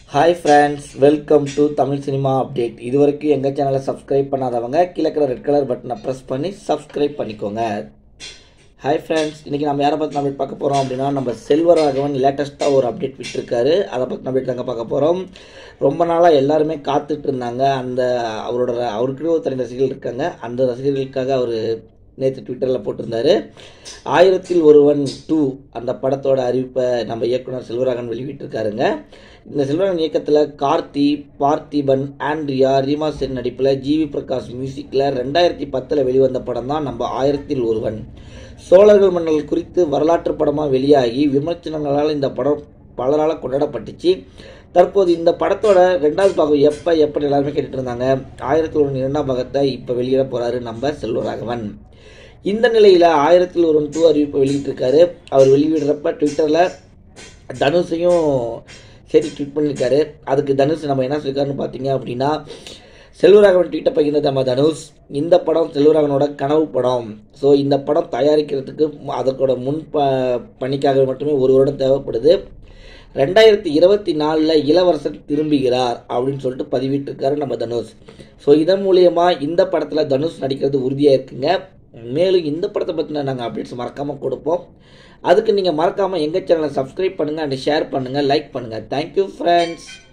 hi friends welcome to Tamil cinema update இது வரைக்கும் எங்கள் சேனலை சப்ஸ்கிரைப் பண்ணாதவங்க கீழே இருக்கிற ரெட் கலர் பட்டனை ப்ரெஸ் பண்ணி சப்ஸ்கிரைப் பண்ணிக்கோங்க ஹாய் ஃப்ரெண்ட்ஸ் இன்றைக்கி நம்ம யாரை பற்றி அப்டேட் பார்க்க போகிறோம் அப்படின்னா நம்ம செல்வராகவன் லேட்டஸ்ட்டாக ஒரு அப்டேட் விட்டுருக்காரு அதை பற்றி அப்டேட் தாங்க பார்க்க போகிறோம் ரொம்ப நாளாக எல்லாருமே காத்துட்டு இருந்தாங்க அந்த அவரோட அவருக்குன்னு ஒரு தனி ரசிகர்கள் இருக்காங்க அந்த ரசிகர்களுக்காக அவர் நேற்று ட்விட்டரில் போட்டிருந்தாரு ஆயிரத்தில் ஒருவன் டூ அந்த படத்தோட அறிவிப்பை நம்ம இயக்குனர் செல்வராகவன் வெளியிட்டிருக்காருங்க இந்த செல்வராகவன் இயக்கத்தில் கார்த்தி பார்த்திபன் ஆண்ட்ரியா ரீமா சென் நடிப்பில் ஜிவி பிரகாஷ் மியூசிக்கில் ரெண்டாயிரத்தி பத்தில் வெளிவந்த படம் தான் நம்ம ஆயிரத்தில் ஒருவன் சோழர்கள் மன்னர்கள் குறித்து வரலாற்று படமாக வெளியாகி விமர்சனங்களால் இந்த படம் பலரால் கொண்டாடப்பட்டுச்சு தற்போது இந்த படத்தோட ரெண்டாவது பாகம் எப்போ எப்போ எல்லாருமே கேட்டுட்டு இருந்தாங்க ஆயிரத்தி ஒன்று இரண்டாம் பாகத்தை இப்போ வெளியிட போகிறாரு நம்ம செல்வராகவன் இந்த நிலையில் ஆயிரத்தில் ஒரு டூ அறிவிப்பை வெளியிட்டிருக்காரு அவர் வெளியிடுறப்ப ட்விட்டரில் தனுஷையும் சேர்த்து ட்வீட் பண்ணியிருக்காரு அதுக்கு தனுஷ் நம்ம என்ன சொல்லியிருக்காருன்னு பார்த்தீங்க அப்படின்னா செல்வராகவன் ட்வீட்டை பகிர்ந்த நம்ம தனுஷ் இந்த படம் செல்வராகவனோட கனவு படம் ஸோ இந்த படம் தயாரிக்கிறதுக்கு அதற்கோட முன் ப பணிக்காக மட்டுமே ஒரு வருடம் தேவைப்படுது ரெண்டாயிரத்தி இருபத்தி நாலில் இளவரசர் திரும்புகிறார் அப்படின்னு சொல்லிட்டு பதிவிட்டிருக்காரு நம்ம தனுஷ் ஸோ இதன் மூலியமா இந்த படத்தில் தனுஷ் நடிக்கிறது உறுதியாக இருக்குங்க மேலும் இந்த படத்தை பற்றின நாங்கள் அப்டேட்ஸ் மறக்காமல் கொடுப்போம் அதுக்கு நீங்கள் மறக்காமல் எங்கள் சேனலை சப்ஸ்கிரைப் பண்ணுங்கள் அண்ட் ஷேர் பண்ணுங்கள் லைக் பண்ணுங்கள் தேங்க்யூ ஃப்ரெண்ட்ஸ்